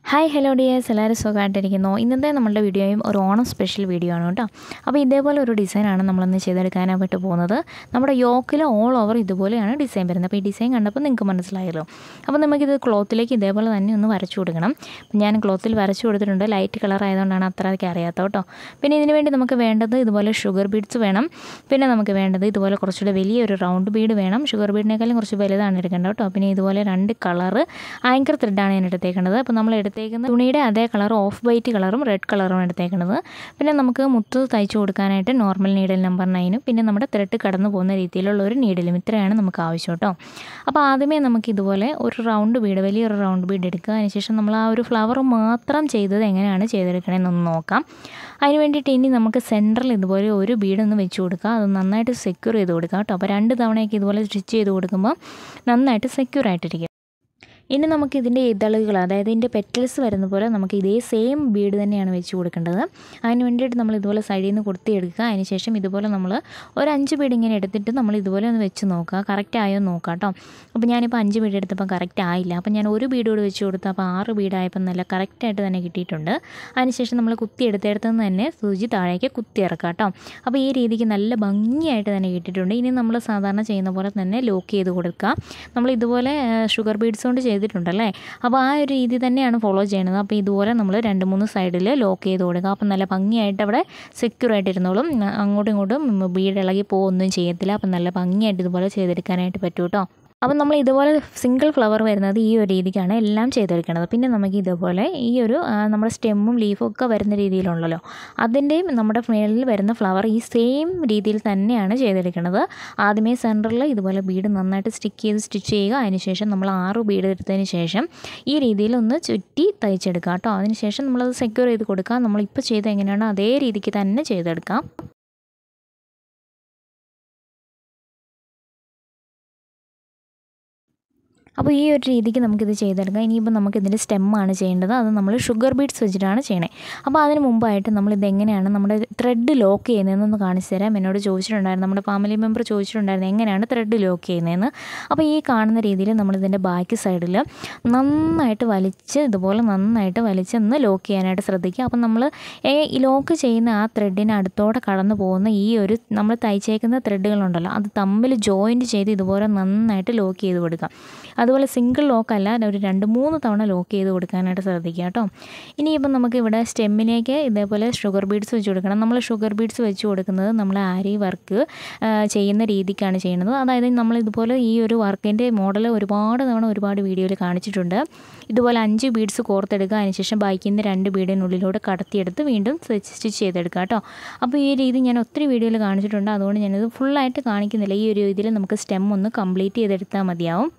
hi hello dears എല്ലാവരും സുഖമായിട്ടിരിക്കുന്നു ഇന്നത്തെ നമ്മളുടെ വീഡിയോയും ഒരു ഓണം സ്പെഷ്യൽ വീഡിയോ ആണ് കേട്ടോ അപ്പോൾ ഇതേപോലെ ഒരു ഡിസൈനാണ് നമ്മളൊന്ന് ചെയ്തെടുക്കാനായിട്ട് പോകുന്നത് നമ്മുടെ യോക്കിൽ ഓൾ ഓവർ ഇതുപോലെയാണ് ഡിസൈൻ വരുന്നത് അപ്പോൾ ഈ ഡിസൈൻ കണ്ടപ്പോൾ നിങ്ങൾക്ക് മനസ്സിലായല്ലോ അപ്പോൾ നമുക്കിത് ക്ലോത്തിലേക്ക് ഇതേപോലെ തന്നെ ഒന്ന് വരച്ചു കൊടുക്കണം അപ്പോൾ ഞാൻ ക്ലോത്തിൽ വരച്ചു കൊടുത്തിട്ടുണ്ട് ലൈറ്റ് കളർ ആയതുകൊണ്ടാണ് അത്രയ്ക്ക് അറിയാത്തത് കേട്ടോ പിന്നെ ഇതിന് വേണ്ടി നമുക്ക് വേണ്ടത് ഇതുപോലെ ഷുഗർ ബീഡ്സ് വേണം പിന്നെ നമുക്ക് വേണ്ടത് ഇതുപോലെ കുറച്ചുകൂടെ വലിയൊരു റൗണ്ട് ബീഡ് വേണം ഷുഗർ ബീഡിനേക്കാളും കുറച്ച് വലുതാണ് എടുക്കേണ്ടത് കേട്ടോ പിന്നെ ഇതുപോലെ രണ്ട് കളറ് ആങ്കർ ത്രെഡാണ് ഞാൻ എടുത്തേക്കുന്നത് അപ്പോൾ നമ്മൾ എടുത്തേക്കുന്ന തുണിയുടെ അതേ കളർ ഓഫ് വൈറ്റ് കളറും റെഡ് കളറും എടുത്തേക്കുന്നത് പിന്നെ നമുക്ക് മുത്ത് തയ്ച്ചു കൊടുക്കാനായിട്ട് നോർമൽ നീഡിൽ നമ്പർ നയനും പിന്നെ നമ്മുടെ ത്രെഡ് കടന്നു പോകുന്ന രീതിയിലുള്ള ഒരു നീഡിലും ഇത്രയാണ് നമുക്ക് ആവശ്യം കേട്ടോ അപ്പോൾ ആദ്യമേ നമുക്ക് ഇതുപോലെ ഒരു റൗണ്ട് ബീഡ് വലിയൊരു റൗണ്ട് ബീഡ് എടുക്കുക അതിനുശേഷം നമ്മൾ ആ ഒരു ഫ്ലവർ മാത്രം ചെയ്തത് എങ്ങനെയാണ് ചെയ്തെടുക്കണമെന്നൊന്ന് നോക്കാം അതിന് വേണ്ടിയിട്ട് ഇനി നമുക്ക് സെൻറ്ററിൽ ഇതുപോലെ ഒരു ബീഡ് ഒന്ന് വെച്ച് കൊടുക്കുക അത് നന്നായിട്ട് സെക്യൂർ ചെയ്ത് കൊടുക്കുക കേട്ടോ അപ്പോൾ രണ്ട് തവണയൊക്കെ ഇതുപോലെ സ്റ്റിച്ച് ചെയ്ത് കൊടുക്കുമ്പോൾ നന്നായിട്ട് സെക്യൂർ ആയിട്ടിരിക്കും ഇനി നമുക്ക് ഇതിൻ്റെ ഇതളുകൾ അതായത് ഇതിൻ്റെ പെറ്റൽസ് വരുന്ന പോലെ നമുക്ക് ഇതേ സെയിം ബീഡ് തന്നെയാണ് വെച്ച് കൊടുക്കേണ്ടത് അതിന് വേണ്ടിയിട്ട് നമ്മൾ ഇതുപോലെ സൈഡിൽ നിന്ന് കൊടുത്തിയെടുക്കുക അതിന് ശേഷം ഇതുപോലെ നമ്മൾ ഒരു അഞ്ച് ബീഡ് ഇങ്ങനെ എടുത്തിട്ട് നമ്മൾ ഇതുപോലെ ഒന്ന് വെച്ച് നോക്കുക കറക്റ്റ് ആയോ നോക്കാം കേട്ടോ അപ്പോൾ ഞാനിപ്പോൾ അഞ്ച് ബീഡ് എടുത്തപ്പോൾ കറക്റ്റ് ആയില്ല അപ്പോൾ ഞാൻ ഒരു ബീഡ് കൂടി വെച്ച് കൊടുത്തു അപ്പോൾ ആറ് ബീഡായപ്പോൾ നല്ല കറക്റ്റായിട്ട് തന്നെ കിട്ടിയിട്ടുണ്ട് അതിനുശേഷം നമ്മൾ കുത്തി എടുത്തെടുത്ത് തന്നെ സൂചി താഴേക്ക് കുത്തി ഇറക്കാം കേട്ടോ അപ്പോൾ ഈ രീതിക്ക് നല്ല ഭംഗിയായിട്ട് തന്നെ കിട്ടിയിട്ടുണ്ട് ഇനി നമ്മൾ സാധാരണ ചെയ്യുന്ന പോലെ തന്നെ ലോക്ക് ചെയ്ത് കൊടുക്കുക നമ്മൾ ഇതുപോലെ ഷുഗർ ബീഡ്സ് കൊണ്ട് ചെയ്തിട്ടുണ്ടല്ലേ അപ്പോൾ ആ ഒരു രീതി തന്നെയാണ് ഫോളോ ചെയ്യുന്നത് അപ്പോൾ ഇതുപോലെ നമ്മൾ രണ്ട് മൂന്ന് സൈഡിൽ ലോക്ക് ചെയ്ത് കൊടുക്കുക അപ്പം നല്ല ഭംഗിയായിട്ട് അവിടെ സെക്യൂർ ആയിട്ടിരുന്നോളും അങ്ങോട്ടും ഇങ്ങോട്ടും ബീഡ് ഇളകി പോകുകയൊന്നും ചെയ്യത്തില്ല അപ്പം നല്ല ഭംഗിയായിട്ട് ഇതുപോലെ ചെയ്തെടുക്കാനായിട്ട് പറ്റും കേട്ടോ അപ്പം നമ്മൾ ഇതുപോലെ സിംഗിൾ ഫ്ലവർ വരുന്നത് ഈ ഒരു രീതിക്കാണ് എല്ലാം ചെയ്തെടുക്കുന്നത് പിന്നെ നമുക്ക് ഇതുപോലെ ഈ ഒരു നമ്മുടെ സ്റ്റെമ്മും ലീഫും ഒക്കെ വരുന്ന രീതിയിലുണ്ടല്ലോ അതിൻ്റെയും നമ്മുടെ മേളിൽ വരുന്ന ഫ്ലവർ ഈ സെയിം രീതിയിൽ തന്നെയാണ് ചെയ്തെടുക്കുന്നത് ആദ്യമേ സെൻറ്ററിൽ ഇതുപോലെ ബീഡ് നന്നായിട്ട് സ്റ്റിക്ക് ചെയ്ത് സ്റ്റിച്ച് ചെയ്യുക അതിനുശേഷം നമ്മൾ ആറ് ബീഡ് എടുത്തതിന് ശേഷം ഈ രീതിയിൽ ഒന്ന് ചുറ്റി തയ്ച്ചെടുക്കുക കേട്ടോ അതിനുശേഷം നമ്മളത് സെക്യൂർ ചെയ്ത് കൊടുക്കുക നമ്മളിപ്പോൾ ചെയ്ത് എങ്ങനെയാണോ അതേ രീതിക്ക് തന്നെ ചെയ്തെടുക്കാം അപ്പോൾ ഈ ഒരു രീതിക്ക് നമുക്കിത് ചെയ്തെടുക്കാം ഇനിയിപ്പോൾ നമുക്കിതിൻ്റെ സ്റ്റെമ്മാണ് ചെയ്യേണ്ടത് അത് നമ്മൾ ഷുഗർ ബീഡ്സ് വെച്ചിട്ടാണ് ചെയ്യണേ അപ്പോൾ അതിന് മുമ്പായിട്ട് നമ്മളിത് എങ്ങനെയാണ് നമ്മുടെ ത്രെഡ് ലോക്ക് ചെയ്യുന്നതെന്നൊന്ന് കാണിച്ചു തരാം എന്നോട് ചോദിച്ചിട്ടുണ്ടായിരുന്നു നമ്മുടെ ഫാമിലി മെമ്പർ ചോദിച്ചിട്ടുണ്ടായിരുന്നു എങ്ങനെയാണ് ത്രെഡ് ലോക്ക് ചെയ്യുന്നതെന്ന് അപ്പോൾ ഈ കാണുന്ന രീതിയിൽ നമ്മളിതിൻ്റെ ബാക്ക് സൈഡിൽ നന്നായിട്ട് വലിച്ച് ഇതുപോലെ നന്നായിട്ട് വലിച്ച് ഒന്ന് ലോക്ക് ചെയ്യാനായിട്ട് ശ്രദ്ധിക്കുക അപ്പം നമ്മൾ ഈ ലോക്ക് ചെയ്യുന്ന ആ ത്രെഡിന് അടുത്തോടെ കടന്നു പോകുന്ന ഈ ഒരു നമ്മൾ തയ്ച്ചേക്കുന്ന ത്രെഡുകളുണ്ടല്ലോ അത് തമ്മിൽ ജോയിൻറ്റ് ചെയ്ത് ഇതുപോലെ നന്നായിട്ട് ലോക്ക് ചെയ്ത് കൊടുക്കുക അതുപോലെ സിംഗിൾ ലോക്ക് അല്ല ഒരു രണ്ട് മൂന്ന് തവണ ലോക്ക് ചെയ്ത് കൊടുക്കാനായിട്ട് ശ്രദ്ധിക്കുക കേട്ടോ ഇനിയിപ്പം നമുക്ക് ഇവിടെ സ്റ്റെമ്മിലേക്ക് ഇതേപോലെ ഷുഗർ ബീഡ്സ് വെച്ച് കൊടുക്കണം നമ്മൾ ഷുഗർ ബീഡ്സ് വെച്ച് കൊടുക്കുന്നത് നമ്മൾ ആരി വർക്ക് ചെയ്യുന്ന രീതിക്കാണ് ചെയ്യുന്നത് അതായത് നമ്മൾ ഇതുപോലെ ഈ ഒരു വർക്കിൻ്റെ മോഡൽ ഒരുപാട് തവണ ഒരുപാട് വീഡിയോയിൽ കാണിച്ചിട്ടുണ്ട് ഇതുപോലെ അഞ്ച് ബീഡ്സ് കോർത്തെടുക്കുക അതിനുശേഷം ബാക്കിൽ നിന്ന് രണ്ട് ബീഡിനുള്ളിലൂടെ കടത്തിയെടുത്ത് വീണ്ടും സ്റ്റിച്ച് ചെയ്തെടുക്കുക കേട്ടോ അപ്പോൾ ഈ രീതി ഞാൻ ഒത്തിരി വീഡിയോയിൽ കാണിച്ചിട്ടുണ്ട് അതുകൊണ്ട് ഞാനിത് ഫുള്ളായിട്ട് കാണിക്കുന്നില്ല ഈ ഒരു രീതിയിൽ നമുക്ക് സ്റ്റെം ഒന്ന് കംപ്ലീറ്റ് ചെയ്തെടുത്താൽ മതിയാവും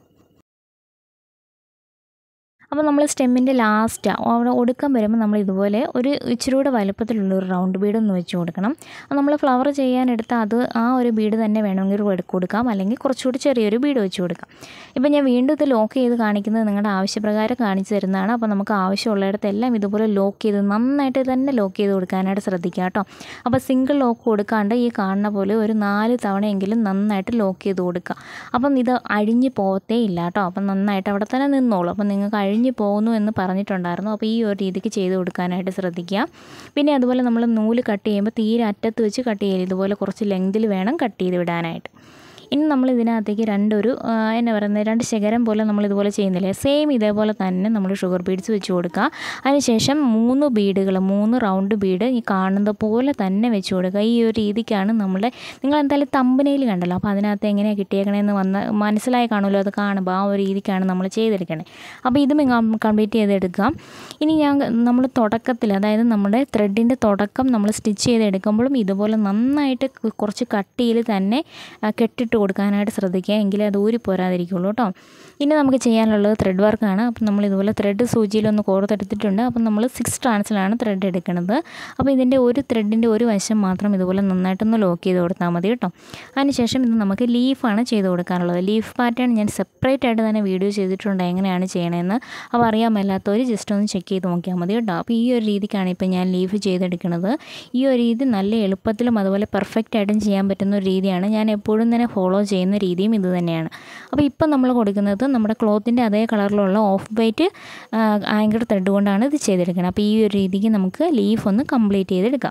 അപ്പോൾ നമ്മൾ സ്റ്റെമ്മിൻ്റെ ലാസ്റ്റ് അവിടെ ഒടുക്കം വരുമ്പോൾ നമ്മൾ ഇതുപോലെ ഒരു ഇച്ചിരി കൂടെ വലുപ്പത്തിലുള്ള ഒരു റൗണ്ട് ബീഡ് ഒന്ന് വെച്ച് കൊടുക്കണം നമ്മൾ ഫ്ലവർ ചെയ്യാനെടുത്ത അത് ആ ഒരു ബീഡ് തന്നെ വേണമെങ്കിൽ കൊടുക്കാം അല്ലെങ്കിൽ കുറച്ചുകൂടി ചെറിയൊരു ബീഡ് വെച്ച് കൊടുക്കാം ഇപ്പം ഞാൻ വീണ്ടും ഇത് ലോക്ക് ചെയ്ത് കാണിക്കുന്നത് നിങ്ങളുടെ ആവശ്യപ്രകാരം കാണിച്ചു തരുന്നതാണ് അപ്പോൾ നമുക്ക് ആവശ്യമുള്ളിടത്തെല്ലാം ഇതുപോലെ ലോക്ക് ചെയ്ത് നന്നായിട്ട് തന്നെ ലോക്ക് ചെയ്ത് കൊടുക്കാനായിട്ട് ശ്രദ്ധിക്കുക കേട്ടോ അപ്പോൾ സിംഗിൾ ലോക്ക് കൊടുക്കാണ്ട് ഈ കാണുന്ന പോലെ ഒരു നാല് തവണയെങ്കിലും നന്നായിട്ട് ലോക്ക് ചെയ്ത് കൊടുക്കുക അപ്പം ഇത് അഴിഞ്ഞ് പോകത്തേ ഇല്ല കേട്ടോ അപ്പം നന്നായിട്ട് അവിടെ തന്നെ നിന്നോളൂ അപ്പം നിങ്ങൾക്ക് അഴിഞ്ഞ് പോകുന്നു എന്ന് പറഞ്ഞിട്ടുണ്ടായിരുന്നു അപ്പോൾ ഈ ഒരു രീതിക്ക് ചെയ്ത് കൊടുക്കാനായിട്ട് ശ്രദ്ധിക്കുക പിന്നെ അതുപോലെ നമ്മൾ നൂല് കട്ട് ചെയ്യുമ്പോൾ തീരെ അറ്റത്ത് വെച്ച് കട്ട് ചെയ്യരുത് ഇതുപോലെ കുറച്ച് ലെങ്തിൽ വേണം കട്ട് ചെയ്ത് വിടാനായിട്ട് ഇനി നമ്മൾ ഇതിനകത്തേക്ക് രണ്ടൊരു എന്നാ പറയുന്നത് രണ്ട് ശകരം പോലെ നമ്മൾ ഇതുപോലെ ചെയ്യുന്നില്ലേ സെയിം ഇതേപോലെ തന്നെ നമ്മൾ ഷുഗർ ബീഡ്സ് വെച്ച് കൊടുക്കുക അതിനുശേഷം മൂന്ന് ബീഡുകൾ മൂന്ന് റൗണ്ട് ബീഡ് ഈ കാണുന്ന പോലെ തന്നെ വെച്ച് കൊടുക്കുക ഈ ഒരു രീതിക്കാണ് നമ്മുടെ നിങ്ങൾ എന്തായാലും തമ്പനയിൽ കണ്ടല്ലോ അപ്പോൾ അതിനകത്ത് എങ്ങനെയാണ് കിട്ടിയേക്കണേന്ന് വന്ന് മനസ്സിലായി കാണുമല്ലോ അത് കാണുമ്പോൾ ആ ഒരു രീതിക്കാണ് നമ്മൾ ചെയ്തെടുക്കണേ അപ്പോൾ ഇതും കംപ്ലീറ്റ് ചെയ്തെടുക്കാം ഇനി ഞാൻ നമ്മൾ തുടക്കത്തിൽ അതായത് നമ്മുടെ ത്രെഡിൻ്റെ തുടക്കം നമ്മൾ സ്റ്റിച്ച് ചെയ്തെടുക്കുമ്പോഴും ഇതുപോലെ നന്നായിട്ട് കുറച്ച് കട്ടിയിൽ തന്നെ കെട്ടിട്ട് കൊടുക്കാനായിട്ട് ശ്രദ്ധിക്കുക എങ്കിലേ അത് ഊരി പോരാതിരിക്കുള്ളൂ കേട്ടോ ഇനി നമുക്ക് ചെയ്യാനുള്ളത് ത്രെഡ് വർക്കാണ് അപ്പം നമ്മൾ ഇതുപോലെ ത്രെഡ് സൂചിയിലൊന്ന് കോർത്തെടുത്തിട്ടുണ്ട് അപ്പം നമ്മൾ സിക്സ് ട്രാൻസിലാണ് ത്രെഡ് എടുക്കുന്നത് അപ്പോൾ ഇതിൻ്റെ ഒരു ത്രെഡിൻ്റെ ഒരു വശം മാത്രം ഇതുപോലെ നന്നായിട്ടൊന്ന് ലോക്ക് ചെയ്ത് കൊടുത്താൽ മതി കേട്ടോ അതിനുശേഷം ഇത് നമുക്ക് ലീഫാണ് ചെയ്ത് കൊടുക്കാനുള്ളത് ലീഫ് പാറ്റേൺ ഞാൻ സെപ്പറേറ്റ് ആയിട്ട് തന്നെ വീഡിയോ ചെയ്തിട്ടുണ്ട് എങ്ങനെയാണ് ചെയ്യണമെന്ന് അപ്പോൾ അറിയാൻ മേലാത്തവർ ജസ്റ്റ് ഒന്ന് ചെക്ക് ചെയ്ത് നോക്കിയാൽ മതി കേട്ടോ അപ്പോൾ ഈ ഒരു രീതിക്കാണ് ഇപ്പോൾ ഞാൻ ലീഫ് ചെയ്തെടുക്കുന്നത് ഈ ഒരു രീതി നല്ല എളുപ്പത്തിലും അതുപോലെ പെർഫെക്റ്റ് ആയിട്ടും ചെയ്യാൻ പറ്റുന്ന ഒരു രീതിയാണ് ഞാൻ എപ്പോഴും തന്നെ ഫോളോ ഫോളോ ചെയ്യുന്ന രീതിയും ഇത് തന്നെയാണ് അപ്പോൾ ഇപ്പം നമ്മൾ കൊടുക്കുന്നത് നമ്മുടെ ക്ലോത്തിൻ്റെ അതേ കളറിലുള്ള ഓഫ് വൈറ്റ് ആങ്കർ ത്രെഡ് കൊണ്ടാണ് ഇത് ചെയ്തെടുക്കുന്നത് അപ്പോൾ ഈ ഒരു രീതിക്ക് നമുക്ക് ലീഫ് ഒന്ന് കംപ്ലീറ്റ് ചെയ്തെടുക്കാം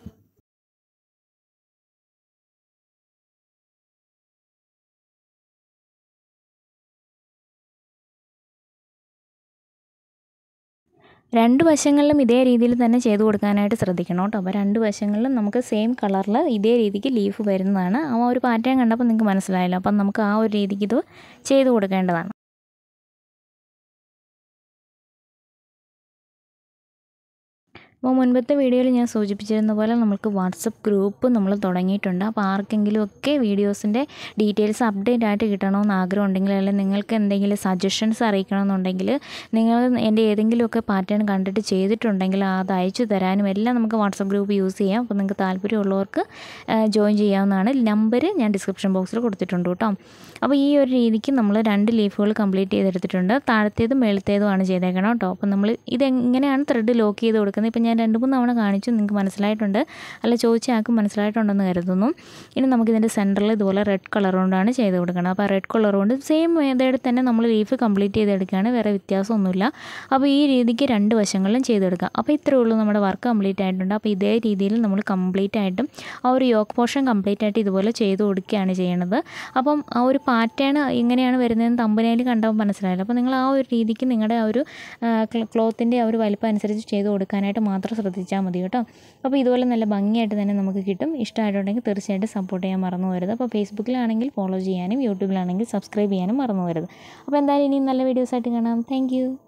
രണ്ട് വശങ്ങളിലും ഇതേ രീതിയിൽ തന്നെ ചെയ്ത് കൊടുക്കാനായിട്ട് ശ്രദ്ധിക്കണം കേട്ടോ അപ്പോൾ രണ്ട് വശങ്ങളിലും നമുക്ക് സെയിം കളറിൽ ഇതേ രീതിക്ക് ലീഫ് വരുന്നതാണ് ആ ഒരു പാറ്റേൺ കണ്ടപ്പോൾ നിങ്ങൾക്ക് മനസ്സിലായല്ലോ അപ്പം നമുക്ക് ആ ഒരു രീതിക്ക് ഇത് ചെയ്ത് കൊടുക്കേണ്ടതാണ് അപ്പോൾ മുൻപത്തെ വീഡിയോയിൽ ഞാൻ സൂചിപ്പിച്ചിരുന്ന പോലെ നമുക്ക് വാട്സപ്പ് ഗ്രൂപ്പ് നമ്മൾ തുടങ്ങിയിട്ടുണ്ട് അപ്പോൾ ആർക്കെങ്കിലും ഒക്കെ വീഡിയോസിൻ്റെ ഡീറ്റെയിൽസ് അപ്ഡേറ്റ് ആയിട്ട് കിട്ടണമെന്ന് ആഗ്രഹം ഉണ്ടെങ്കിൽ അല്ലെങ്കിൽ നിങ്ങൾക്ക് എന്തെങ്കിലും സജഷൻസ് അറിയിക്കണമെന്നുണ്ടെങ്കിൽ നിങ്ങൾ എൻ്റെ ഏതെങ്കിലുമൊക്കെ പാറ്റേൺ കണ്ടിട്ട് ചെയ്തിട്ടുണ്ടെങ്കിൽ അത് അയച്ചു തരാനും എല്ലാം നമുക്ക് വാട്സപ്പ് ഗ്രൂപ്പ് യൂസ് ചെയ്യാം അപ്പോൾ നിങ്ങൾക്ക് താല്പര്യമുള്ളവർക്ക് ജോയിൻ ചെയ്യാവുന്നതാണ് നമ്പർ ഞാൻ ഡിസ്ക്രിപ്ഷൻ ബോക്സിൽ കൊടുത്തിട്ടുണ്ട് കേട്ടോ അപ്പോൾ ഈ ഒരു രീതിക്ക് നമ്മൾ രണ്ട് ലീഫുകൾ കംപ്ലീറ്റ് ചെയ്തെടുത്തിട്ടുണ്ട് താഴത്തേതും മേളത്തേതുമാണ് ചെയ്തേക്കണം കേട്ടോ അപ്പോൾ നമ്മൾ ഇതെങ്ങനെയാണ് ത്രെഡ് ലോക്ക് ചെയ്ത് കൊടുക്കുന്നത് ഇപ്പം ഞാൻ രണ്ട് മൂന്ന് തവണ കാണിച്ചു നിങ്ങൾക്ക് മനസ്സിലായിട്ടുണ്ട് അല്ല ചോദിച്ച ആൾക്കും മനസ്സിലായിട്ടുണ്ടെന്ന് കരുതുന്നു ഇനി നമുക്കിതിൻ്റെ സെൻറ്ററിൽ ഇതുപോലെ റെഡ് കളർ കൊണ്ടാണ് ചെയ്ത് കൊടുക്കണം അപ്പോൾ റെഡ് കളർ കൊണ്ട് സെയിം മെത്തേഡിൽ തന്നെ നമ്മൾ ലീഫ് കംപ്ലീറ്റ് ചെയ്തെടുക്കുകയാണ് വേറെ വ്യത്യാസമൊന്നുമില്ല അപ്പോൾ ഈ രീതിക്ക് രണ്ട് വശങ്ങളിലും ചെയ്തെടുക്കാം അപ്പോൾ ഇത്രയേ ഉള്ളൂ നമ്മുടെ വർക്ക് കംപ്ലീറ്റ് ആയിട്ടുണ്ട് അപ്പോൾ ഇതേ രീതിയിൽ നമ്മൾ കംപ്ലീറ്റ് ആയിട്ടും ആ ഒരു യോക്ക് പോർഷൻ കംപ്ലീറ്റ് ആയിട്ട് ഇതുപോലെ ചെയ്ത് കൊടുക്കുകയാണ് ചെയ്യണത് അപ്പം ആ ഒരു പാറ്റേൺ എങ്ങനെയാണ് വരുന്നതെന്ന് തമ്പനയിൽ കണ്ടപ്പോൾ മനസ്സിലായില്ല അപ്പോൾ നിങ്ങൾ ആ ഒരു രീതിക്ക് നിങ്ങളുടെ ആ ഒരു ക്ലോത്തിൻ്റെ ആ ഒരു വലിപ്പം അനുസരിച്ച് ചെയ്ത് കൊടുക്കാനായിട്ട് മാത്രം ശ്രദ്ധിച്ചാൽ മതി കേട്ടോ അപ്പോൾ ഇതുപോലെ നല്ല ഭംഗിയായിട്ട് തന്നെ നമുക്ക് കിട്ടും ഇഷ്ടമായിട്ടുണ്ടെങ്കിൽ തീർച്ചയായിട്ടും സപ്പോർട്ട് ചെയ്യാൻ മറന്നു വരരുത് അപ്പോൾ ഫേസ്ബുക്കിലാണെങ്കിൽ ഫോളോ ചെയ്യാനും യൂട്യൂബിലാണെങ്കിൽ സബ്സ്ക്രൈബ് ചെയ്യാനും മറന്നു വരരുത് അപ്പോൾ എന്തായാലും ഇനിയും നല്ല വീഡിയോസായിട്ട് കാണാം താങ്ക്